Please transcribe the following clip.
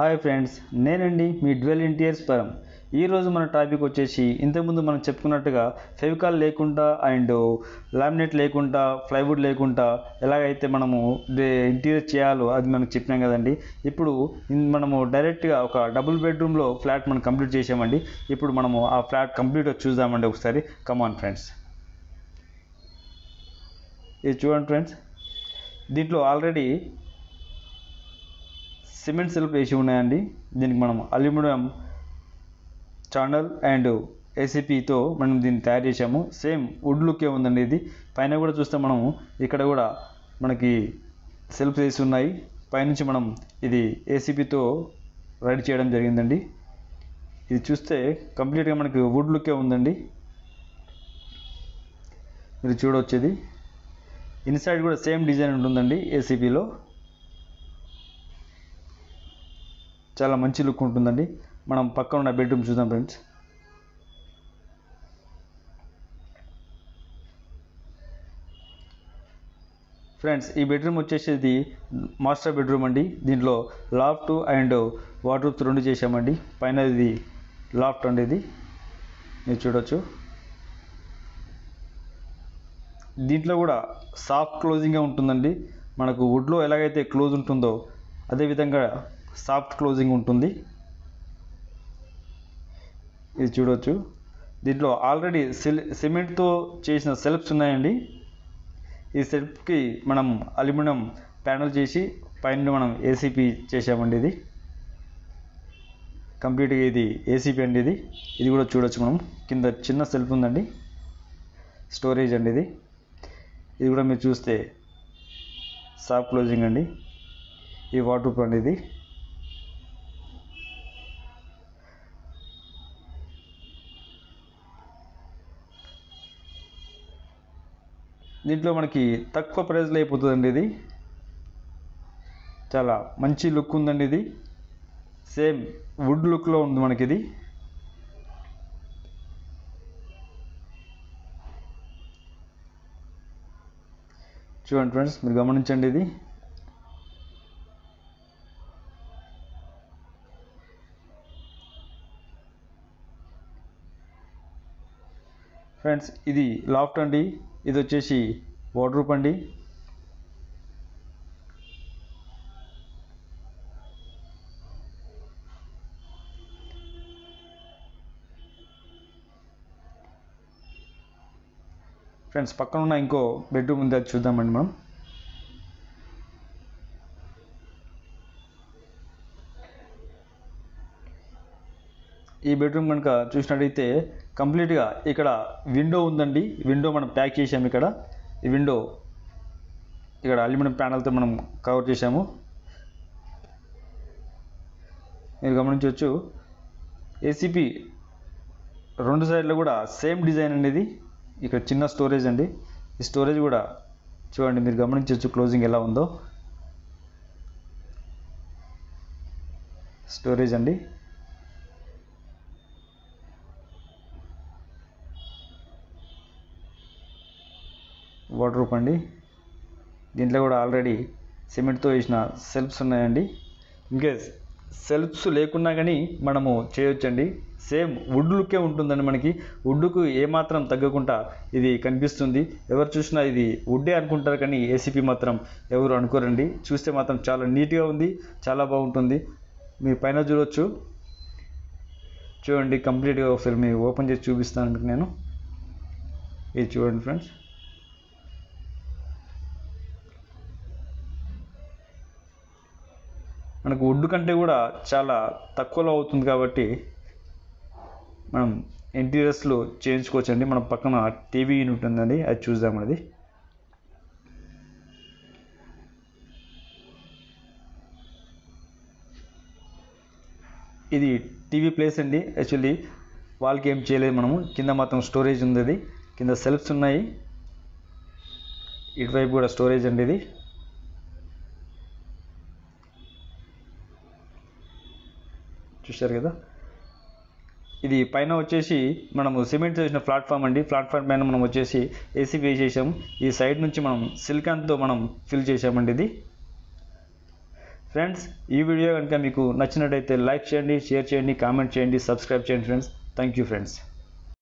hi friends నేనండి మీ dwell interiors పరం ఈరోజు మన టాపిక్ వచ్చేసి ఇంతకుముందు మనం చెప్పుకున్నట్టుగా ఫెవికాల్ లేకుండా అండ్ లామినేట్ లేకుండా ప్లైవుడ్ లేకుండా ఎలాగైతే మనము ఇంటీరియర్ చేయాలో అది మనకు చెప్పినాం కదండి ఇప్పుడు ఇన్- మనము డైరెక్ట్గా ఒక డబుల్ బెడ్రూమ్లో ఫ్లాట్ మనం కంప్లీట్ చేసామండి ఇప్పుడు మనము ఆ ఫ్లాట్ కంప్లీట్గా చూద్దామండి ఒకసారి కమాన్ ఫ్రెండ్స్ ఇది చూడండి ఫ్రెండ్స్ దీంట్లో ఆల్రెడీ సిమెంట్ సెల్ఫ్ వేసి ఉన్నాయండి దీనికి మనం అల్యూమినియం ఛానల్ అండ్ ఏసీపీతో మనం దీన్ని తయారు చేసాము సేమ్ వుడ్ లుక్కే ఉందండి ఇది పైన కూడా చూస్తే మనము ఇక్కడ కూడా మనకి సెల్ఫ్ వేసి ఉన్నాయి పైనుంచి మనం ఇది ఏసీపీతో రెడీ చేయడం జరిగిందండి ఇది చూస్తే కంప్లీట్గా మనకి వుడ్ లుక్కే ఉందండి మీరు చూడవచ్చేది ఇన్సైడ్ కూడా సేమ్ డిజైన్ ఉంటుందండి ఏసీపీలో చాలా మంచి లుక్ ఉంటుందండి మనం పక్కన ఉన్న బెడ్రూమ్ చూద్దాం ఫ్రెండ్స్ ఫ్రెండ్స్ ఈ బెడ్రూమ్ వచ్చేసేది మాస్టర్ బెడ్రూమ్ అండి దీంట్లో లాఫ్ట్ అండ్ వాటర్ రెండు చేసామండి పైన ఇది లాఫ్ట్ అండి ఇది మీరు చూడొచ్చు దీంట్లో కూడా సాఫ్ట్ క్లోజింగ్గా ఉంటుందండి మనకు వుడ్లో ఎలాగైతే క్లోజ్ ఉంటుందో అదేవిధంగా సాఫ్ట్ క్లోజింగ్ ఉంటుంది ఇది చూడవచ్చు దీంట్లో ఆల్రెడీ సిల్ సిమెంట్తో చేసిన సెల్ఫ్స్ ఉన్నాయండి ఈ సెల్ఫ్కి మనం అల్యూమినియం ప్యానల్ చేసి పైన మనం ఏసీపీ చేసామండి ఇది కంప్లీట్గా ఇది ఏసీపీ అండి ఇది ఇది కూడా చూడొచ్చు మనం కింద చిన్న సెల్ఫ్ ఉందండి స్టోరేజ్ అండి ఇది ఇది కూడా మీరు చూస్తే సాఫ్ట్ క్లోజింగ్ అండి ఈ వాటర్ ప్రూఫ్ అండి ఇది దీంట్లో మనకి తక్కువ ప్రైస్లో అయిపోతుందండి ఇది చాలా మంచి లుక్ ఉందండి ఇది సేమ్ వుడ్ లుక్లో ఉంది మనకి ఇది చూడండి ఫ్రెండ్స్ మీరు గమనించండి ఇది ఫ్రెండ్స్ ఇది లాఫ్ట్ అండి ఇది వచ్చేసి వార్డ్రూప్ అండి ఫ్రెండ్స్ పక్కన ఉన్న ఇంకో బెడ్రూమ్ ఉంది అది చూద్దామండి మనం ఈ బెడ్రూమ్ కనుక చూసినట్టయితే కంప్లీట్గా ఇక్కడ విండో ఉందండి విండో మనం ప్యాక్ చేసాము ఇక్కడ ఈ విండో ఇక్కడ అల్యూమినియం ప్యానల్తో మనం కవర్ చేసాము మీరు గమనించవచ్చు ఏసీపీ రెండు సైడ్లో కూడా సేమ్ డిజైన్ అనేది ఇక్కడ చిన్న స్టోరేజ్ అండి ఈ స్టోరేజ్ కూడా చూడండి మీరు గమనించవచ్చు క్లోజింగ్ ఎలా ఉందో స్టోరేజ్ అండి వాటర్ ప్రూఫ్ అండి దీంట్లో కూడా ఆల్రెడీ సిమెంట్తో వేసిన సెల్ఫ్స్ ఉన్నాయండి ఇన్కేస్ సెల్ఫ్స్ లేకున్నా కానీ మనము చేయొచ్చండి సేమ్ వుడ్ లుక్కే ఉంటుందండి మనకి వుడ్కు ఏమాత్రం తగ్గకుండా ఇది కనిపిస్తుంది ఎవరు చూసినా ఇది వుడ్డే అనుకుంటారు కానీ ఏసీపీ మాత్రం ఎవరు అనుకోరండి చూస్తే మాత్రం చాలా నీట్గా ఉంది చాలా బాగుంటుంది మీరు పైన చూడొచ్చు చూడండి కంప్లీట్గా ఒకసారి మీరు ఓపెన్ చేసి చూపిస్తాను మీకు నేను ఇది చూడండి ఫ్రెండ్స్ మనకు వుడ్ కంటే కూడా చాలా తక్కువలో అవుతుంది కాబట్టి మనం ఇంటీరియర్స్లో చేయించుకోవచ్చండి మన పక్కన టీవీ యూనిట్ ఉందండి అది చూద్దాం అది ఇది టీవీ ప్లేస్ అండి యాక్చువల్లీ వాళ్ళకి ఏం చేయలేదు మనము కింద మాత్రం స్టోరేజ్ ఉంది అది కింద సెల్ఫ్స్ ఉన్నాయి ఇటువైపు కూడా స్టోరేజ్ అండి ఇది చూశారు కదా ఇది పైన వచ్చేసి మనము సిమెంట్ చేసిన ప్లాట్ఫామ్ అండి ప్లాట్ఫామ్ పైన మనం వచ్చేసి ఏసీ వేసేసాము ఈ సైడ్ నుంచి మనం సిలికాన్తో మనం ఫిల్ చేసామండి ఇది ఫ్రెండ్స్ ఈ వీడియో కనుక మీకు నచ్చినట్టయితే లైక్ చేయండి షేర్ చేయండి కామెంట్ చేయండి సబ్స్క్రైబ్ చేయండి ఫ్రెండ్స్ థ్యాంక్ యూ ఫ్రెండ్స్